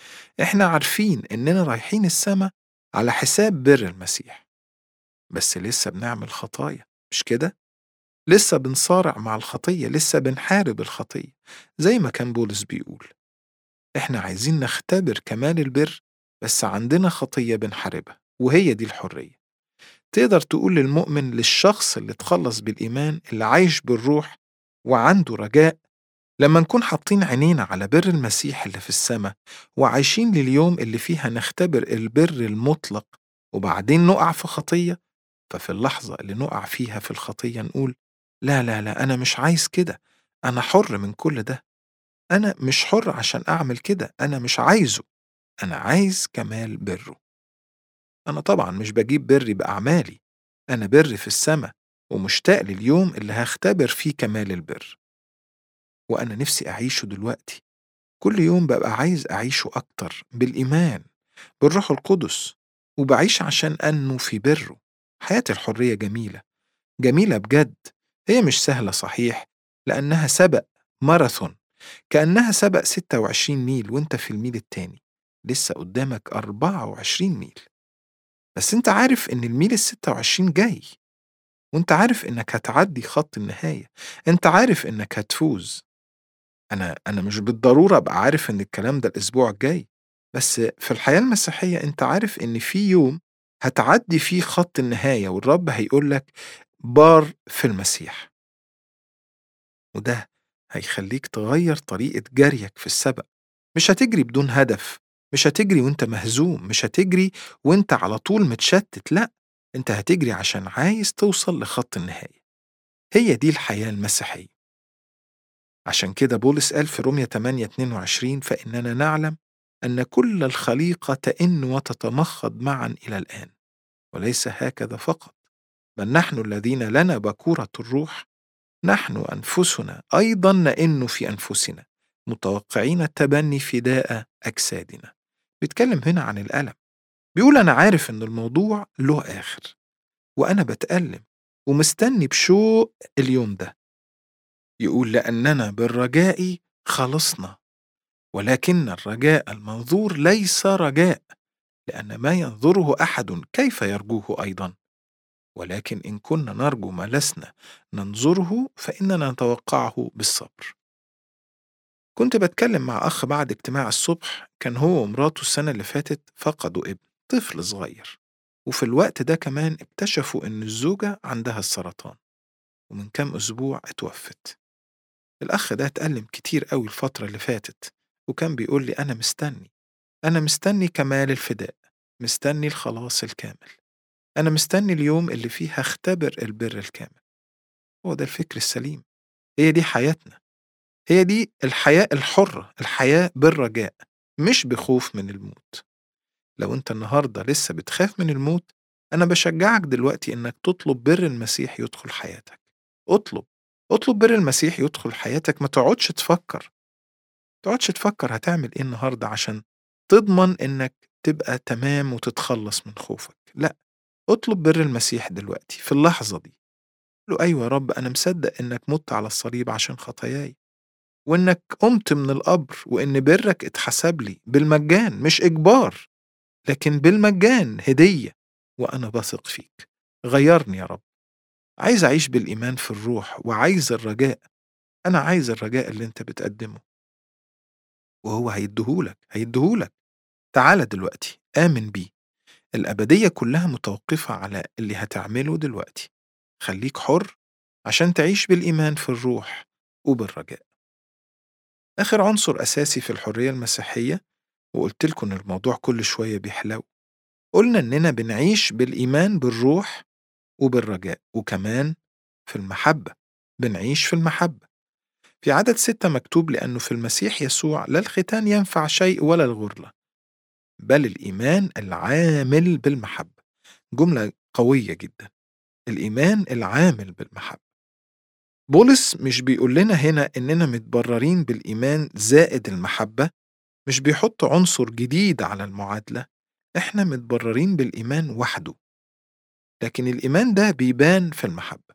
إحنا عارفين إننا رايحين السما على حساب بر المسيح بس لسه بنعمل خطايا مش كده؟ لسه بنصارع مع الخطية لسه بنحارب الخطية زي ما كان بولس بيقول إحنا عايزين نختبر كمال البر بس عندنا خطية بنحاربها وهي دي الحرية تقدر تقول للمؤمن للشخص اللي اتخلص بالإيمان اللي عايش بالروح وعنده رجاء لما نكون حاطين عينينا على بر المسيح اللي في السماء وعايشين لليوم اللي فيها نختبر البر المطلق وبعدين نقع في خطية ففي اللحظة اللي نقع فيها في الخطية نقول لا لا لا أنا مش عايز كده أنا حر من كل ده أنا مش حر عشان أعمل كده أنا مش عايزه أنا عايز كمال بره أنا طبعا مش بجيب بري بأعمالي أنا بر في السماء ومشتاق لليوم اللي هختبر فيه كمال البر وأنا نفسي أعيشه دلوقتي كل يوم ببقى عايز أعيشه أكتر بالإيمان بالروح القدس وبعيش عشان أنمو في بره حياة الحرية جميلة جميلة بجد هي مش سهلة صحيح لأنها سبق ماراثون كأنها سبق 26 ميل وانت في الميل التاني لسه قدامك 24 ميل بس انت عارف ان الميل ال 26 جاي وانت عارف انك هتعدي خط النهاية انت عارف انك هتفوز انا انا مش بالضرورة ابقى عارف ان الكلام ده الاسبوع الجاي بس في الحياة المسيحية انت عارف ان في يوم هتعدي فيه خط النهاية والرب هيقول لك بار في المسيح وده هيخليك تغير طريقة جريك في السبق مش هتجري بدون هدف مش هتجري وانت مهزوم مش هتجري وانت على طول متشتت لا انت هتجري عشان عايز توصل لخط النهاية هي دي الحياة المسيحية عشان كده بولس قال في رومية 8 22 فإننا نعلم أن كل الخليقة تئن وتتمخض معا إلى الآن وليس هكذا فقط بل نحن الذين لنا بكورة الروح نحن أنفسنا أيضا نئن في أنفسنا متوقعين التبني فداء أجسادنا بيتكلم هنا عن الألم بيقول أنا عارف إن الموضوع له آخر وأنا بتألم ومستني بشوق اليوم ده يقول لأننا بالرجاء خلصنا ولكن الرجاء المنظور ليس رجاء لأن ما ينظره أحد كيف يرجوه أيضا ولكن إن كنا نرجو ما لسنا ننظره فإننا نتوقعه بالصبر كنت بتكلم مع أخ بعد اجتماع الصبح كان هو ومراته السنة اللي فاتت فقدوا ابن طفل صغير وفي الوقت ده كمان اكتشفوا إن الزوجة عندها السرطان ومن كام أسبوع اتوفت الأخ ده اتألم كتير قوي الفترة اللي فاتت وكان بيقول لي أنا مستني أنا مستني كمال الفداء مستني الخلاص الكامل أنا مستني اليوم اللي فيه هختبر البر الكامل هو ده الفكر السليم هي دي حياتنا هي دي الحياة الحرة الحياة بالرجاء مش بخوف من الموت لو أنت النهاردة لسه بتخاف من الموت أنا بشجعك دلوقتي إنك تطلب بر المسيح يدخل حياتك اطلب اطلب بر المسيح يدخل حياتك ما تقعدش تفكر تقعدش تفكر هتعمل ايه النهاردة عشان تضمن انك تبقى تمام وتتخلص من خوفك لا اطلب بر المسيح دلوقتي في اللحظة دي له أيوة يا رب أنا مصدق إنك مت على الصليب عشان خطاياي وإنك قمت من القبر وإن برك اتحسب لي بالمجان مش إجبار لكن بالمجان هدية وأنا بثق فيك غيرني يا رب عايز أعيش بالإيمان في الروح وعايز الرجاء أنا عايز الرجاء اللي أنت بتقدمه وهو هيديهولك هيديهولك تعالى دلوقتي آمن بيه الأبدية كلها متوقفة على اللي هتعمله دلوقتي خليك حر عشان تعيش بالإيمان في الروح وبالرجاء آخر عنصر أساسي في الحرية المسيحية وقلت لكم إن الموضوع كل شوية بيحلو قلنا إننا بنعيش بالإيمان بالروح وبالرجاء وكمان في المحبة بنعيش في المحبة في عدد ستة مكتوب لأنه في المسيح يسوع لا الختان ينفع شيء ولا الغرلة بل الإيمان العامل بالمحبة جملة قوية جدا الإيمان العامل بالمحبة بولس مش بيقول لنا هنا إننا متبررين بالإيمان زائد المحبة مش بيحط عنصر جديد على المعادلة إحنا متبررين بالإيمان وحده لكن الإيمان ده بيبان في المحبة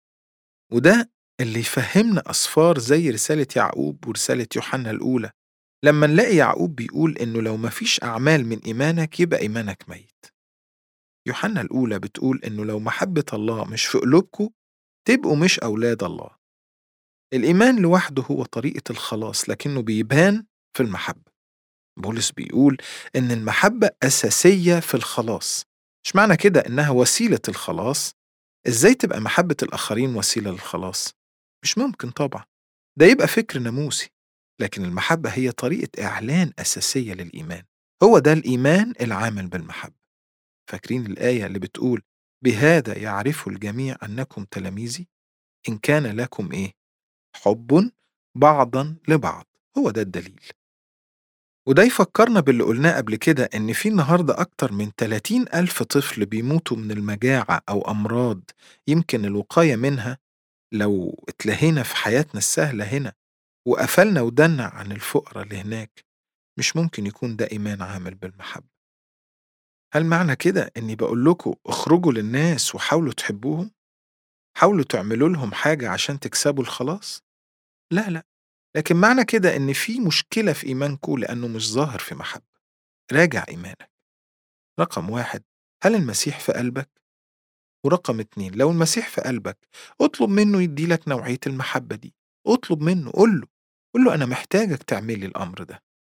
وده اللي يفهمنا أسفار زي رسالة يعقوب ورسالة يوحنا الأولى لما نلاقي يعقوب بيقول إنه لو مفيش أعمال من إيمانك يبقى إيمانك ميت يوحنا الأولى بتقول إنه لو محبة الله مش في قلوبكم تبقوا مش أولاد الله الإيمان لوحده هو طريقة الخلاص لكنه بيبان في المحبة بولس بيقول إن المحبة أساسية في الخلاص مش معنى كده إنها وسيلة الخلاص إزاي تبقى محبة الآخرين وسيلة للخلاص؟ مش ممكن طبعا ده يبقى فكر ناموسي لكن المحبة هي طريقة إعلان أساسية للإيمان هو ده الإيمان العامل بالمحبة فاكرين الآية اللي بتقول بهذا يعرف الجميع أنكم تلاميذي إن كان لكم إيه؟ حب بعضا لبعض هو ده الدليل وده يفكرنا باللي قلناه قبل كده إن في النهاردة أكتر من 30 ألف طفل بيموتوا من المجاعة أو أمراض يمكن الوقاية منها لو اتلهينا في حياتنا السهلة هنا وقفلنا ودنا عن الفقراء اللي هناك مش ممكن يكون ده إيمان عامل بالمحبة هل معنى كده إني بقول لكم اخرجوا للناس وحاولوا تحبوهم؟ حاولوا تعملوا لهم حاجة عشان تكسبوا الخلاص؟ لا لا لكن معنى كده إن في مشكلة في إيمانكم لأنه مش ظاهر في محبة راجع إيمانك رقم واحد هل المسيح في قلبك؟ ورقم اتنين لو المسيح في قلبك اطلب منه يديلك نوعية المحبة دي اطلب منه قول له قول له أنا محتاجك تعملي الأمر ده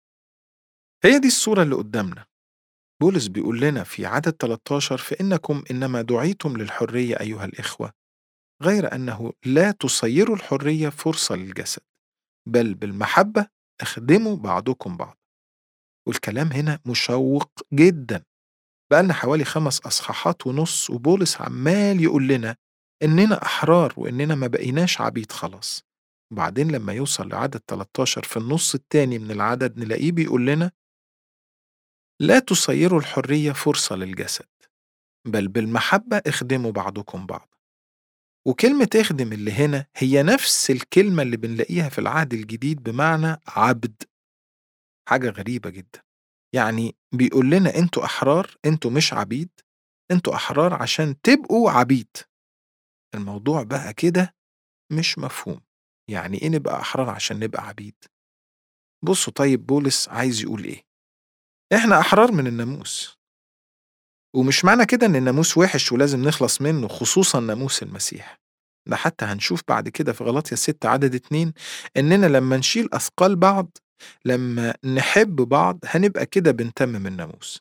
هي دي الصورة اللي قدامنا بولس بيقول لنا في عدد 13 فإنكم إنما دعيتم للحرية أيها الإخوة غير أنه لا تصيروا الحرية فرصة للجسد بل بالمحبة اخدموا بعضكم بعض والكلام هنا مشوق جدا بقالنا حوالي خمس أصحاحات ونص وبولس عمال يقول لنا إننا أحرار وإننا ما بقيناش عبيد خلاص وبعدين لما يوصل لعدد 13 في النص التاني من العدد نلاقيه بيقول لنا لا تصيروا الحرية فرصة للجسد بل بالمحبة اخدموا بعضكم بعض وكلمة اخدم اللي هنا هي نفس الكلمة اللي بنلاقيها في العهد الجديد بمعنى عبد حاجة غريبة جدا يعني بيقول لنا انتوا أحرار انتوا مش عبيد انتوا أحرار عشان تبقوا عبيد الموضوع بقى كده مش مفهوم يعني ايه نبقى أحرار عشان نبقى عبيد بصوا طيب بولس عايز يقول ايه احنا أحرار من الناموس ومش معنى كده ان الناموس وحش ولازم نخلص منه خصوصا ناموس المسيح ده حتى هنشوف بعد كده في غلاطيا 6 عدد 2 اننا لما نشيل اثقال بعض لما نحب بعض هنبقى كده بنتمم الناموس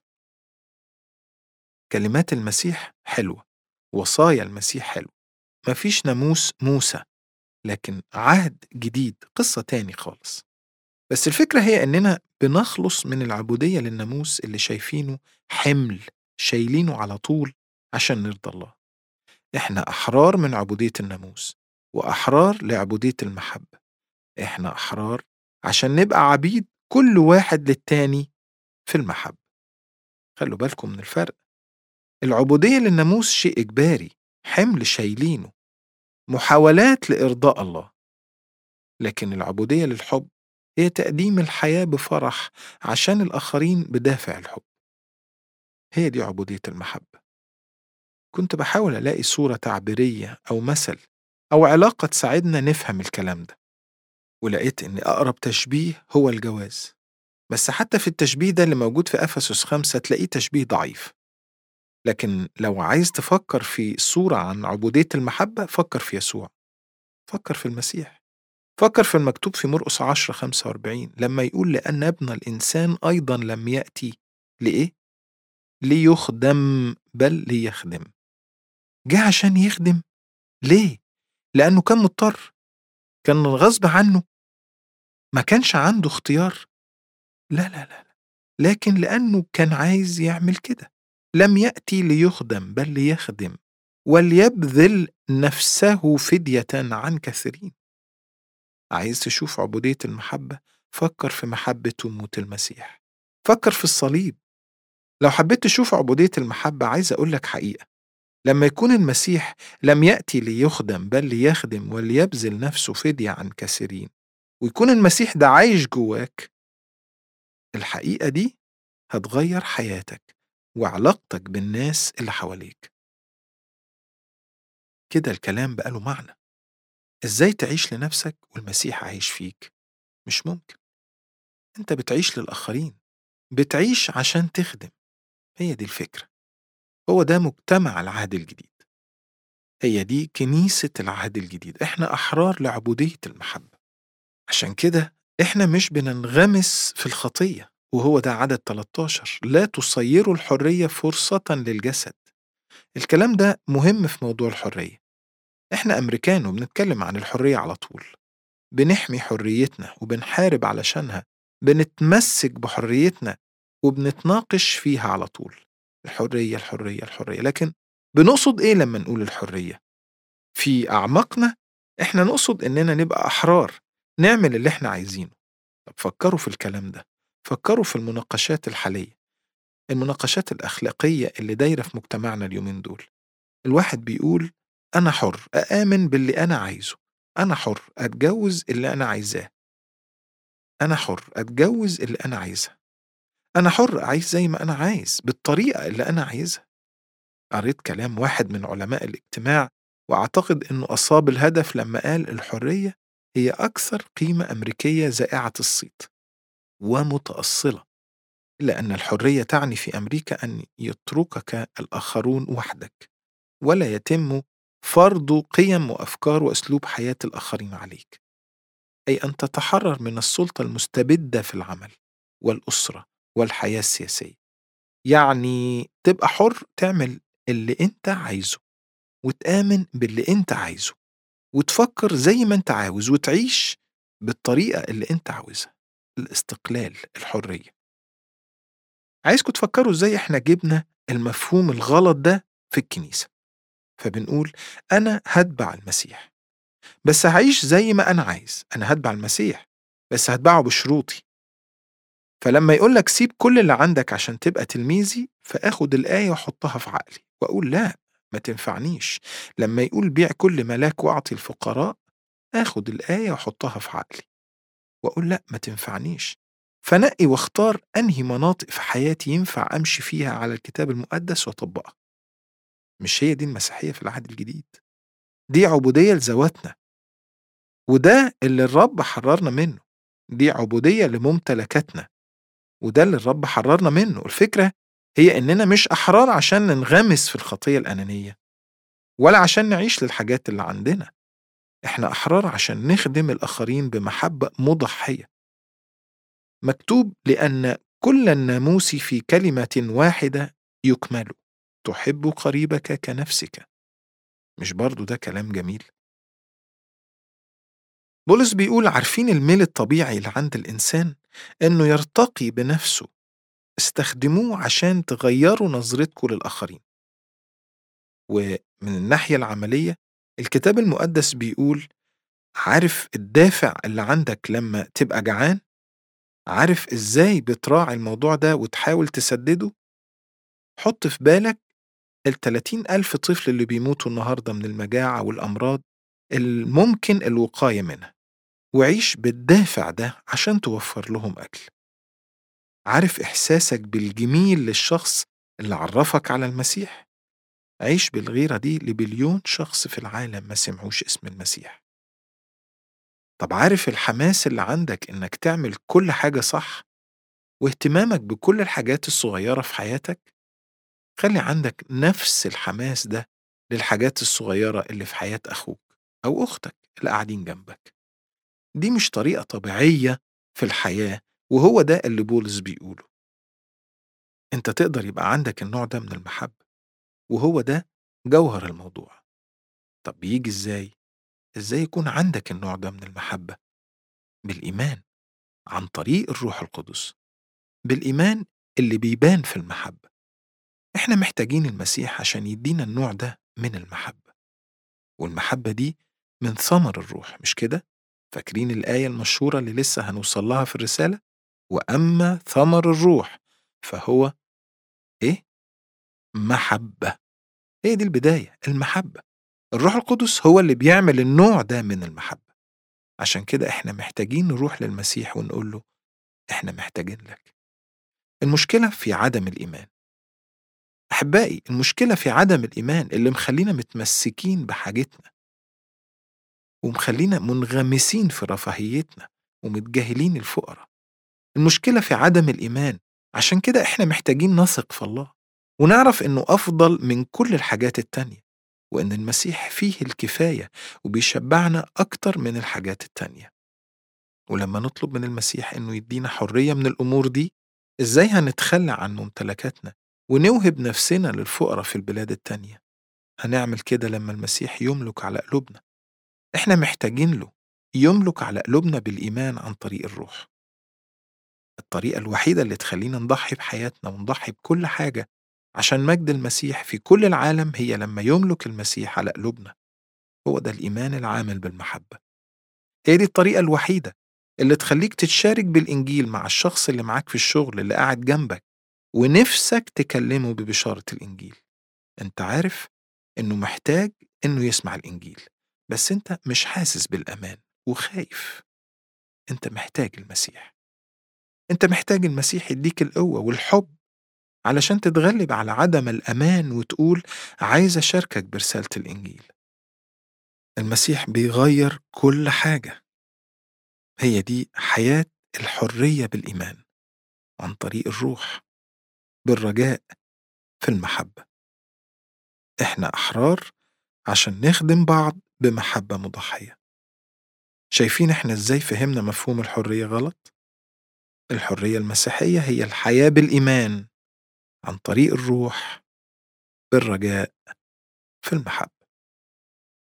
كلمات المسيح حلوة وصايا المسيح حلوة مفيش ناموس موسى لكن عهد جديد قصة تاني خالص بس الفكرة هي إننا بنخلص من العبودية للناموس اللي شايفينه حمل شايلينه على طول عشان نرضى الله إحنا أحرار من عبودية الناموس وأحرار لعبودية المحبة إحنا أحرار عشان نبقى عبيد كل واحد للتاني في المحبة خلوا بالكم من الفرق العبودية للناموس شيء إجباري حمل شايلينه محاولات لإرضاء الله لكن العبودية للحب هي تقديم الحياة بفرح عشان الآخرين بدافع الحب هي دي عبودية المحبة كنت بحاول ألاقي صورة تعبيرية أو مثل أو علاقة تساعدنا نفهم الكلام ده ولقيت إن أقرب تشبيه هو الجواز بس حتى في التشبيه ده اللي موجود في أفسس خمسة تلاقيه تشبيه ضعيف لكن لو عايز تفكر في صورة عن عبودية المحبة فكر في يسوع فكر في المسيح فكر في المكتوب في مرقس 10 45 لما يقول لأن ابن الإنسان أيضا لم يأتي لإيه؟ ليخدم بل ليخدم جه عشان يخدم ليه؟ لأنه كان مضطر كان غصب عنه ما كانش عنده اختيار لا لا لا لا. لكن لأنه كان عايز يعمل كده لم يأتي ليخدم بل ليخدم وليبذل نفسه فدية عن كثيرين عايز تشوف عبودية المحبة فكر في محبة وموت المسيح فكر في الصليب لو حبيت تشوف عبودية المحبة عايز أقول لك حقيقة لما يكون المسيح لم يأتي ليخدم بل ليخدم وليبذل نفسه فدية عن كثيرين ويكون المسيح ده عايش جواك الحقيقة دي هتغير حياتك وعلاقتك بالناس اللي حواليك كده الكلام بقى له معنى ازاي تعيش لنفسك والمسيح عايش فيك مش ممكن أنت بتعيش للآخرين بتعيش عشان تخدم هي دي الفكرة هو ده مجتمع العهد الجديد هي دي كنيسة العهد الجديد احنا أحرار لعبودية المحبة عشان كده احنا مش بننغمس في الخطية وهو ده عدد 13 لا تصيروا الحرية فرصة للجسد الكلام ده مهم في موضوع الحرية احنا أمريكان وبنتكلم عن الحرية على طول بنحمي حريتنا وبنحارب علشانها بنتمسك بحريتنا وبنتناقش فيها على طول الحرية الحرية الحرية لكن بنقصد إيه لما نقول الحرية؟ في أعماقنا إحنا نقصد إننا نبقى أحرار نعمل اللي إحنا عايزينه طب فكروا في الكلام ده فكروا في المناقشات الحالية المناقشات الأخلاقية اللي دايرة في مجتمعنا اليومين دول الواحد بيقول أنا حر أآمن باللي أنا عايزه أنا حر أتجوز اللي أنا عايزاه أنا حر أتجوز اللي أنا عايزها أنا حر أعيش زي ما أنا عايز بالطريقة اللي أنا عايزها قريت كلام واحد من علماء الاجتماع وأعتقد أنه أصاب الهدف لما قال الحرية هي أكثر قيمة أمريكية زائعة الصيت ومتأصلة لأن الحرية تعني في أمريكا أن يتركك الآخرون وحدك ولا يتم فرض قيم وأفكار وأسلوب حياة الآخرين عليك أي أن تتحرر من السلطة المستبدة في العمل والأسرة والحياة السياسية يعني تبقى حر تعمل اللي انت عايزه وتآمن باللي انت عايزه وتفكر زي ما انت عاوز وتعيش بالطريقة اللي انت عاوزها الاستقلال الحرية عايزكم تفكروا ازاي احنا جبنا المفهوم الغلط ده في الكنيسة فبنقول أنا هتبع المسيح بس هعيش زي ما أنا عايز أنا هتبع المسيح بس هتبعه بشروطي فلما يقول لك سيب كل اللي عندك عشان تبقى تلميذي فاخد الآية واحطها في عقلي وأقول لا ما تنفعنيش لما يقول بيع كل ملاك واعطي الفقراء اخد الآية واحطها في عقلي وأقول لا ما تنفعنيش فنقي واختار أنهي مناطق في حياتي ينفع أمشي فيها على الكتاب المقدس وأطبقها مش هي دي المسيحية في العهد الجديد دي عبودية لذواتنا وده اللي الرب حررنا منه دي عبودية لممتلكاتنا وده اللي الرب حررنا منه الفكرة هي إننا مش أحرار عشان ننغمس في الخطية الأنانية ولا عشان نعيش للحاجات اللي عندنا إحنا أحرار عشان نخدم الآخرين بمحبة مضحية مكتوب لأن كل الناموس في كلمة واحدة يكمل تحب قريبك كنفسك مش برضو ده كلام جميل بولس بيقول عارفين الميل الطبيعي اللي عند الإنسان إنه يرتقي بنفسه استخدموه عشان تغيروا نظرتكم للآخرين ومن الناحية العملية الكتاب المقدس بيقول عارف الدافع اللي عندك لما تبقى جعان عارف ازاي بتراعي الموضوع ده وتحاول تسدده حط في بالك التلاتين ألف طفل اللي بيموتوا النهاردة من المجاعة والأمراض الممكن الوقاية منها وعيش بالدافع ده عشان توفر لهم أكل عارف إحساسك بالجميل للشخص اللي عرفك على المسيح عيش بالغيرة دي لبليون شخص في العالم ما سمعوش اسم المسيح طب عارف الحماس اللي عندك إنك تعمل كل حاجة صح واهتمامك بكل الحاجات الصغيرة في حياتك خلي عندك نفس الحماس ده للحاجات الصغيرة اللي في حياة أخوك أو أختك اللي قاعدين جنبك دي مش طريقة طبيعية في الحياة وهو ده اللي بولس بيقوله انت تقدر يبقى عندك النوع ده من المحبة وهو ده جوهر الموضوع طب بيجي ازاي؟ ازاي يكون عندك النوع ده من المحبة؟ بالإيمان عن طريق الروح القدس بالإيمان اللي بيبان في المحبة احنا محتاجين المسيح عشان يدينا النوع ده من المحبة والمحبة دي من ثمر الروح مش كده؟ فاكرين الآية المشهورة اللي لسه هنوصل لها في الرسالة؟ وأما ثمر الروح فهو إيه؟ محبة هي دي البداية المحبة الروح القدس هو اللي بيعمل النوع ده من المحبة عشان كده إحنا محتاجين نروح للمسيح ونقول له إحنا محتاجين لك المشكلة في عدم الإيمان أحبائي المشكلة في عدم الإيمان اللي مخلينا متمسكين بحاجتنا ومخلينا منغمسين في رفاهيتنا ومتجاهلين الفقراء المشكلة في عدم الإيمان عشان كده إحنا محتاجين نثق في الله ونعرف إنه أفضل من كل الحاجات التانية وإن المسيح فيه الكفاية وبيشبعنا أكتر من الحاجات التانية ولما نطلب من المسيح إنه يدينا حرية من الأمور دي إزاي هنتخلى عن ممتلكاتنا ونوهب نفسنا للفقراء في البلاد التانية هنعمل كده لما المسيح يملك على قلوبنا إحنا محتاجين له يملك على قلوبنا بالإيمان عن طريق الروح الطريقة الوحيدة اللي تخلينا نضحي بحياتنا ونضحي بكل حاجة عشان مجد المسيح في كل العالم هي لما يملك المسيح على قلوبنا هو ده الإيمان العامل بالمحبة هي دي الطريقة الوحيدة اللي تخليك تتشارك بالإنجيل مع الشخص اللي معاك في الشغل اللي قاعد جنبك ونفسك تكلمه ببشارة الإنجيل أنت عارف إنه محتاج إنه يسمع الإنجيل بس أنت مش حاسس بالأمان وخايف أنت محتاج المسيح أنت محتاج المسيح يديك القوة والحب علشان تتغلب على عدم الأمان وتقول عايز أشاركك برسالة الإنجيل المسيح بيغير كل حاجة هي دي حياة الحرية بالإيمان عن طريق الروح بالرجاء في المحبة إحنا أحرار عشان نخدم بعض بمحبة مضحية شايفين إحنا إزاي فهمنا مفهوم الحرية غلط؟ الحرية المسيحية هي الحياة بالإيمان عن طريق الروح بالرجاء في المحبة